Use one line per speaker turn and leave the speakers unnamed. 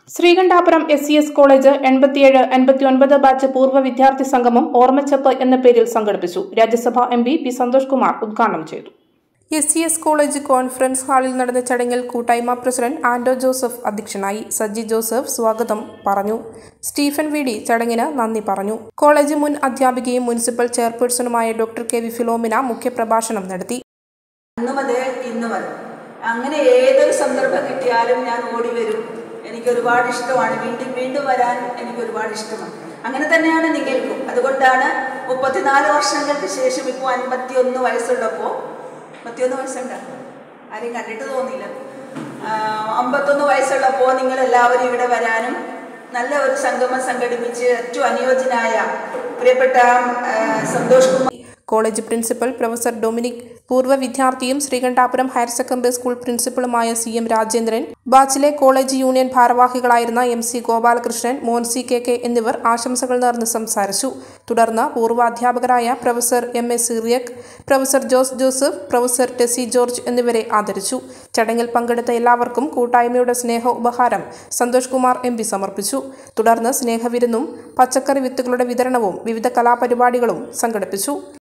Sreekandapuram S C S college എൺപത്തിയേഴ് എൺപത്തിയൊൻപത് batch പൂർവ്വ വിദ്യാർത്ഥി സംഗമം ഓർമ്മച്ചപ്പ് എന്ന പേരിൽ സംഘടിപ്പിച്ചു Rajya Sabha M P P Santhosh Kumar ഉദ്ഘാടനം ചെയ്തു S C S college conference ഹാളിൽ നടന്ന ചടങ്ങിൽ കൂട്ടായ്മ പ്രസിഡന്റ് ആൻഡോ ജോസഫ് അധ്യക്ഷനായി സജ്ജി ജോസഫ് സ്വാഗതം പറഞ്ഞു സ്റ്റീഫൻ വി ഡി ചടങ്ങിന് നന്ദി പറഞ്ഞു കോളേജ് മുൻ അധ്യാപികയും മുനിസിപ്പൽ ചെയർപേഴ്സണുമായ ഡോക്ടർ കെ വി ഫിലോമിന മുഖ്യപ്രഭാഷണം നടത്തി
അന്ന് മുതൽ ഇന്ന് വരെ അങ്ങനെ ഏതൊരു സന്ദർഭം കിട്ടിയാലും ഞാൻ ഓടി വരും എനിക്ക് ഒരുപാട് ഇഷ്ടമാണ് വീണ്ടും വീണ്ടും വരാൻ എനിക്ക് ഒരുപാട് ഇഷ്ടമാണ് അങ്ങനെ തന്നെയാണ് നിങ്ങൾക്കും അതുകൊണ്ടാണ് മുപ്പത്തിനാല് വർഷങ്ങൾക്ക് ശേഷം ഇപ്പോൾ അൻപത്തി ഒന്ന് വയസ്സുള്ളപ്പോൾ അമ്പത്തിയൊന്ന് വയസ്സുണ്ട് ആരെയും കണ്ടിട്ട് തോന്നിയില്ല അമ്പത്തൊന്ന് വയസ്സുള്ളപ്പോൾ നിങ്ങൾ എല്ലാവരും ഇവിടെ വരാനും നല്ല ഒരു സംഗമം സംഘടിപ്പിച്ച് ഏറ്റവും അനുയോജ്യനായ പ്രിയപ്പെട്ട ആ, Santhosh Kumar
college principal professor Dominic പൂർവ്വ വിദ്യാർത്ഥിയും ശ്രീകണ്ഠാപുരം ഹയർ സെക്കൻഡറി സ്കൂൾ പ്രിൻസിപ്പളുമായ സി എം രാജേന്ദ്രൻ ബാച്ചിലെ കോളേജ് യൂണിയൻ ഭാരവാഹികളായിരുന്ന M C Gopalakrishnan Monsi K K എന്നിവർ ആശംസകൾ നേർന്ന് സംസാരിച്ചു തുടർന്ന് പൂർവ്വ അധ്യാപകരായ professor M A Cyriac professor Jose Joseph professor Tessy George എന്നിവരെ ആദരിച്ചു ചടങ്ങിൽ പങ്കെടുത്ത എല്ലാവർക്കും കൂട്ടായ്മയുടെ സ്നേഹ ഉപഹാരം സന്തോഷ് കുമാർ എം പി സമർപ്പിച്ചു തുടർന്ന് സ്നേഹവിരുന്നും പച്ചക്കറി വിത്തുകളുടെ വിതരണവും വിവിധ കലാപരിപാടികളും സംഘടിപ്പിച്ചു